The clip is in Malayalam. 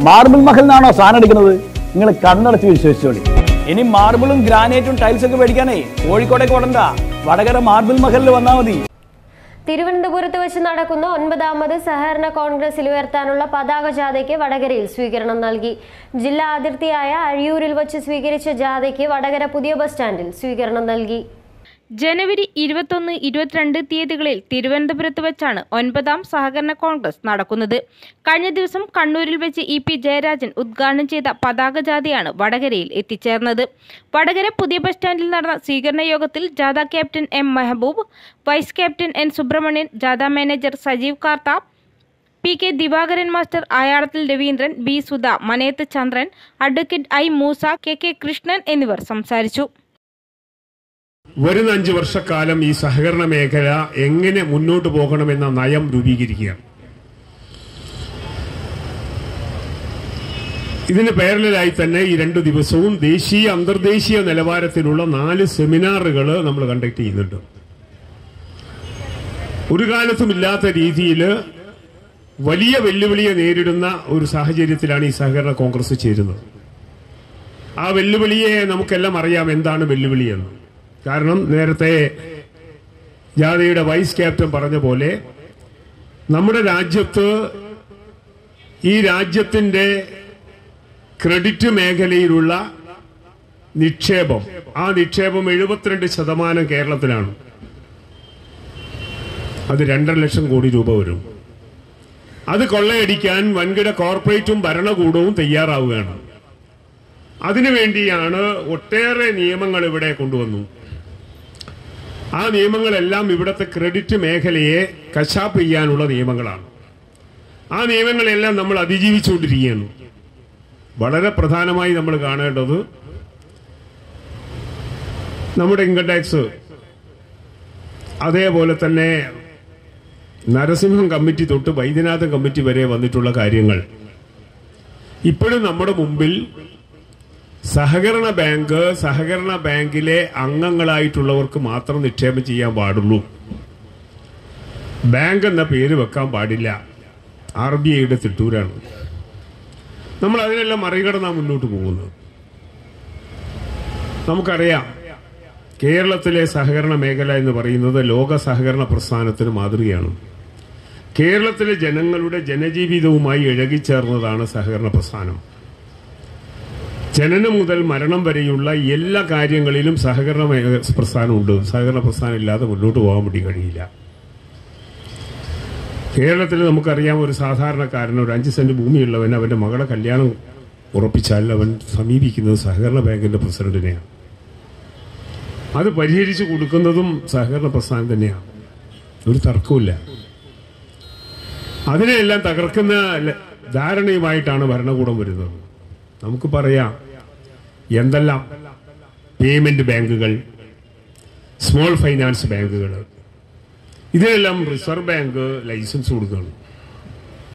മാർബിൾ മഹൽ നിന്നാണോ സാധനം എടുക്കുന്നത് നിങ്ങൾ കണ്ണടച്ച് വിശ്വസിച്ചോളി ഇനി മാർബിളും ഗ്രാനൈറ്റും ടൈൽസ് ഒക്കെ മേടിക്കാനേ കോഴിക്കോടേക്ക് ഓടണ്ട വടകര മാർബിൾ മഹലിൽ വന്നാൽ മതി തിരുവനന്തപുരത്ത് വെച്ച് നടക്കുന്ന ഒൻപതാമത് സഹകരണ കോൺഗ്രസിൽ ഉയർത്താനുള്ള പതാക ജാഥയ്ക്ക് വടകരയിൽ സ്വീകരണം നൽകി ജില്ലാ അതിർത്തിയായ അഴിയൂരിൽ വച്ച് സ്വീകരിച്ച ജാഥയ്ക്ക് വടകര പുതിയ ബസ് സ്റ്റാൻഡിൽ സ്വീകരണം നൽകി ജനുവരി ഇരുപത്തൊന്ന് ഇരുപത്തിരണ്ട് തീയതികളിൽ തിരുവനന്തപുരത്ത് വെച്ചാണ് ഒൻപതാം സഹകരണ കോൺഗ്രസ് നടക്കുന്നത് കഴിഞ്ഞ ദിവസം കണ്ണൂരിൽ വെച്ച് ഇ പി ജയരാജൻ ഉദ്ഘാടനം ചെയ്ത പതാക ജാഥയാണ് വടകരയിൽ എത്തിച്ചേർന്നത് വടകര പുതിയ ബസ് സ്റ്റാൻഡിൽ നടന്ന സ്വീകരണ യോഗത്തിൽ ജാഥ captain M Mehboob vice captain N Subrahmanyan ജാഥ മാനേജർ സജീവ് കാർത്ത പി കെ ദിവാകരൻ മാസ്റ്റർ അയാളത്തിൽ Raveendran B Sudha Manayath Chandran advocate I Moosa K K Krishnan എന്നിവർ സംസാരിച്ചു വരുന്ന അഞ്ചു വർഷക്കാലം ഈ സഹകരണ മേഖല എങ്ങനെ മുന്നോട്ട് പോകണമെന്ന നയം രൂപീകരിക്കുക ഇതിന് പാരലായി തന്നെ ഈ രണ്ടു ദിവസവും ദേശീയ അന്തർദേശീയ നിലവാരത്തിലുള്ള നാല് സെമിനാറുകൾ നമ്മൾ കണ്ടക്ട് ചെയ്യുന്നുണ്ട് ഒരു കാലത്തും ഇല്ലാത്ത രീതിയിൽ വലിയ വെല്ലുവിളിയെ നേരിടുന്ന ഒരു സാഹചര്യത്തിലാണ് ഈ സഹകരണ കോൺഗ്രസ് ചേരുന്നത് ആ വെല്ലുവിളിയെ നമുക്കെല്ലാം അറിയാം എന്താണ് വെല്ലുവിളിയെന്ന് കാരണം നേരത്തെ ജാഥയുടെ വൈസ് ക്യാപ്റ്റൻ പറഞ്ഞ പോലെ നമ്മുടെ രാജ്യത്ത് ഈ രാജ്യത്തിന്റെ ക്രെഡിറ്റ് മേഖലയിലുള്ള നിക്ഷേപം ആ നിക്ഷേപം എഴുപത്തിരണ്ട് ശതമാനം കേരളത്തിലാണ് അത് രണ്ടര ലക്ഷം കോടി രൂപ വരും അത് കൊള്ളയടിക്കാൻ വൻകിട കോർപ്പറേറ്റും ഭരണകൂടവും തയ്യാറാവുകയാണ് അതിനുവേണ്ടിയാണ് ഒട്ടേറെ നിയമങ്ങൾ ഇവിടെ കൊണ്ടുവന്നു ആ നിയമങ്ങളെല്ലാം ഇവിടുത്തെ ക്രെഡിറ്റ് മേഖലയെ കശാപ്പ് ചെയ്യാനുള്ള നിയമങ്ങളാണ് ആ നിയമങ്ങളെല്ലാം നമ്മൾ അതിജീവിച്ചുകൊണ്ടിരിക്കുകയാണ് വളരെ പ്രധാനമായി നമ്മൾ കാണേണ്ടത് നമ്മുടെ ഇൻകം ടാക്സ് അതേപോലെ തന്നെ നരസിംഹം കമ്മിറ്റി തൊട്ട് വൈദ്യനാഥൻ കമ്മിറ്റി വരെ വന്നിട്ടുള്ള കാര്യങ്ങൾ ഇപ്പോഴും നമ്മുടെ മുമ്പിൽ സഹകരണ ബാങ്ക് സഹകരണ ബാങ്കിലെ അംഗങ്ങളായിട്ടുള്ളവർക്ക് മാത്രം നിക്ഷേപം ചെയ്യാൻ പാടുള്ളൂ ബാങ്ക് എന്ന പേര് വെക്കാൻ പാടില്ല ആർ ബി ഐയുടെ തിട്ടൂരാണ് നമ്മൾ അതിനെല്ലാം മറികടന്നാണ് മുന്നോട്ട് പോകുന്നത് നമുക്കറിയാം കേരളത്തിലെ സഹകരണ മേഖല എന്ന് പറയുന്നത് ലോക സഹകരണ പ്രസ്ഥാനത്തിന് മാതൃകയാണ് കേരളത്തിലെ ജനങ്ങളുടെ ജനജീവിതവുമായി ഇഴകിച്ചേർന്നതാണ് സഹകരണ പ്രസ്ഥാനം ജനനം മുതൽ മരണം വരെയുള്ള എല്ലാ കാര്യങ്ങളിലും സഹകരണ മേ- പ്രസ്ഥാനമുണ്ട് സഹകരണ പ്രസ്ഥാനം ഇല്ലാതെ മുന്നോട്ട് പോകാൻ വേണ്ടി കഴിയില്ല കേരളത്തിൽ നമുക്കറിയാം ഒരു സാധാരണക്കാരൻ ഒരു അഞ്ച് സെന്റ് ഭൂമിയുള്ളവൻ അവന്റെ മകളെ കല്യാണം ഉറപ്പിച്ചാൽ അവൻ സമീപിക്കുന്നത് സഹകരണ ബാങ്കിന്റെ പ്രസിഡന്റിനെയാണ് അത് പരിഹരിച്ചു കൊടുക്കുന്നതും സഹകരണ പ്രസ്ഥാനം തന്നെയാണ് ഒരു തർക്കമില്ല അതിനെയെല്ലാം തകർക്കുന്ന ല- ധാരണയുമായിട്ടാണ് ഭരണകൂടം വരുന്നത് നമുക്ക് പറയാം എന്തെല്ലാം പേയ്മെന്റ് ബാങ്കുകൾ സ്മോൾ ഫൈനാൻസ് ബാങ്കുകൾ ഇതിനെല്ലാം റിസർവ് ബാങ്ക് ലൈസൻസ് കൊടുക്കുകയാണ്